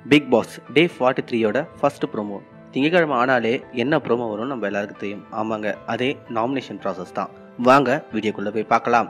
big Boss day forty த்ரீயோட first promo திங்கக்கிழமை ஆனாலே என்ன ப்ரோமோ வரும்னு நம்ம எல்லாருக்கும் தெரியும் ஆமாங்க அதே நாமினேஷன் ப்ராசஸ் தான் வாங்க வீடியோக்குள்ளே போய் பார்க்கலாம்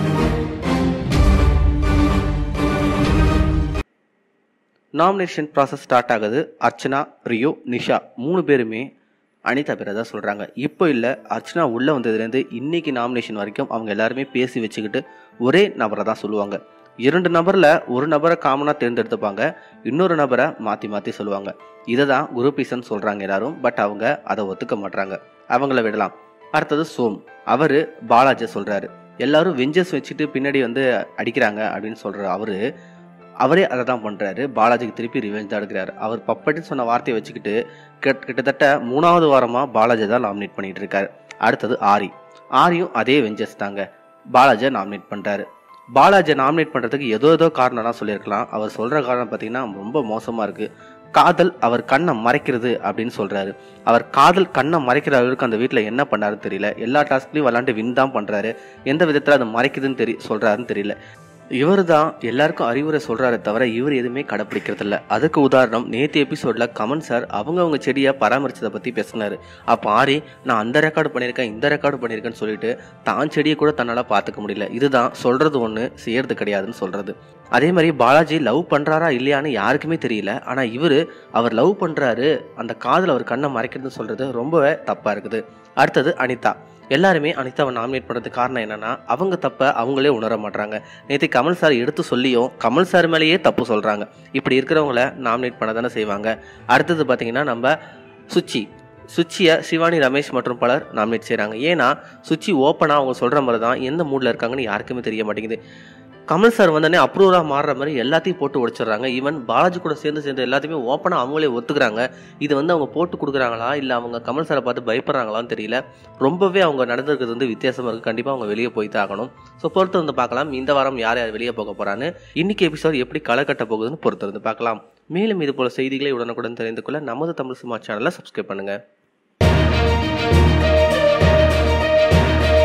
நாமினேஷன் ப்ராசஸ் ஸ்டார்ட் ஆகுது அர்ச்சனா ரியோ நிஷா மூணு பேருமே அனிதா பேரை தான் சொல்கிறாங்க இப்போ இல்லை அர்ச்சனா உள்ளே வந்ததுலேருந்து இன்னைக்கு நாமினேஷன் வரைக்கும் அவங்க எல்லாருமே பேசி வச்சுக்கிட்டு ஒரே நபரை தான் சொல்லுவாங்க இரண்டு நபரில் ஒரு நபரை காமனாக தேர்ந்தெடுத்துப்பாங்க இன்னொரு நபரை மாற்றி மாற்றி சொல்லுவாங்க இதை தான் குருபீசன் சொல்கிறாங்க எல்லாரும் பட் அவங்க அதை ஒத்துக்க மாட்றாங்க அவங்கள விடலாம் அடுத்தது சோம் அவர் பாலாஜி சொல்கிறாரு எல்லாரும் வெஞ்சஸ் வச்சுட்டு பின்னாடி வந்து அடிக்கிறாங்க அப்படின்னு சொல்கிற அவரு அவரே அதை தான் பண்ணுறாரு பாலாஜிக்கு திருப்பி ரிவெஞ்ச் தான் எடுக்கிறாரு அவர் பப்பட்டின்னு சொன்ன வார்த்தையை வச்சுக்கிட்டு கிட்ட- கிட்டத்தட்ட மூணாவது வாரமாக பாலாஜி தான் நாமினேட் பண்ணிட்டு இருக்காரு அடுத்தது ஆரி ஆரியும் அதே வெஞ்சஸ் தாங்க பாலாஜியை நாமினேட் பண்ணுறாரு பாலாஜியை நாமினேட் பண்ணுறதுக்கு ஏதோ ஏதோ காரணம்லாம் சொல்லியிருக்கலாம் அவர் சொல்கிற காரணம் பார்த்தீங்கன்னா ரொம்ப மோசமாக இருக்குது காதல் அவர் கண்ணை மறைக்கிறது அப்படின்னு சொல்கிறாரு அவர் காதல் கண்ணை மறைக்கிற அளவுக்கு அந்த வீட்டில் என்ன பண்ணாருன்னு தெரியல எல்லா டாஸ்க்லையும் விளாண்டு வின் தான் பண்ணுறாரு எந்த விதத்தில் அது மறைக்குதுன்னு தெரி சொல்கிறாருன்னு தெரியல இவர் தான் எல்லாருக்கும் அறிவுரை சொல்றாரே தவிர இவர் எதுவுமே கடைப்பிடிக்கிறது இல்ல அதுக்கு உதாரணம் நேத்து எபிசோட்ல கமன் சார் அவங்க அவங்க செடியை பராமரிச்சதை பத்தி பேசினாரு அப்ப ஆரி நான் அந்த ரெக்கார்டு பண்ணியிருக்கேன் இந்த ரெக்கார்டு பண்ணியிருக்கேன்னு சொல்லிட்டு தான் செடியை கூட தன்னால பாத்துக்க முடியல இதுதான் சொல்றது ஒண்ணு செய்யறது கிடையாதுன்னு சொல்றது அதே மாதிரி பாலாஜி லவ் பண்றாரா இல்லையான்னு யாருக்குமே தெரியல ஆனா இவரு அவர் லவ் பண்றாரு அந்த காதல் அவர் கண்ணை மறைக்கிறதுன்னு சொல்றது ரொம்பவே தப்பா இருக்குது அடுத்தது அனிதா எல்லாருமே அனிதாவை நாமினேட் பண்ணுறதுக்கு காரணம் என்னன்னா அவங்க தப்ப அவங்களே உணர மாட்டாங்க நேற்று கமல் சார் எடுத்து சொல்லியும் கமல் சார் மேலேயே தப்பு சொல்கிறாங்க இப்படி இருக்கிறவங்கள நாமினேட் பண்ண தானே செய்வாங்க அடுத்தது பார்த்தீங்கன்னா நம்ம சுச்சி சுச்சியை சிவானி ரமேஷ் மற்றும் பலர் நாமினேட் செய்கிறாங்க ஏன்னா சுச்சி ஓப்பனாக அவங்க சொல்கிற மாதிரி தான் எந்த மூடில் இருக்காங்கன்னு யாருக்குமே தெரிய மாட்டேங்குது கமல் சார் வந்தோடனே அப்ரூவராக மாறுற மாதிரி எல்லாத்தையும் போட்டு உடைச்சிடுறாங்க ஈவன் பாலாஜி கூட சேர்ந்து சேர்ந்து எல்லாத்தையுமே ஓப்பனாக அவங்களே ஒத்துக்கிறாங்க இது வந்து அவங்க போட்டு கொடுக்குறாங்களா இல்லை அவங்க கமல் சாரை பார்த்து பயப்படுறாங்களான்னு தெரியல ரொம்பவே அவங்க நடந்திருக்கிறது வந்து வித்தியாசமாக இருக்குது கண்டிப்பாக அவங்க வெளியே போய் தான் ஆகணும் ஸோ பொறுத்து வந்து பார்க்கலாம் இந்த வாரம் யார் யார் வெளியே போக போகிறான்னு இன்னைக்கு எபிசோட் எப்படி களை கட்ட போகுதுன்னு பொறுத்து வந்து பார்க்கலாம் மேலும் இது போல செய்திகளை உடனுக்குடன் தெரிந்து கொள்ள நமது தமிழ் சினிமா சேனலை சப்ஸ்கிரைப் பண்ணுங்கள்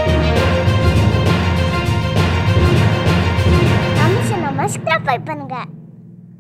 நம்ம சேனல் சப்ஸ்கிரைப் பண்ணுங்க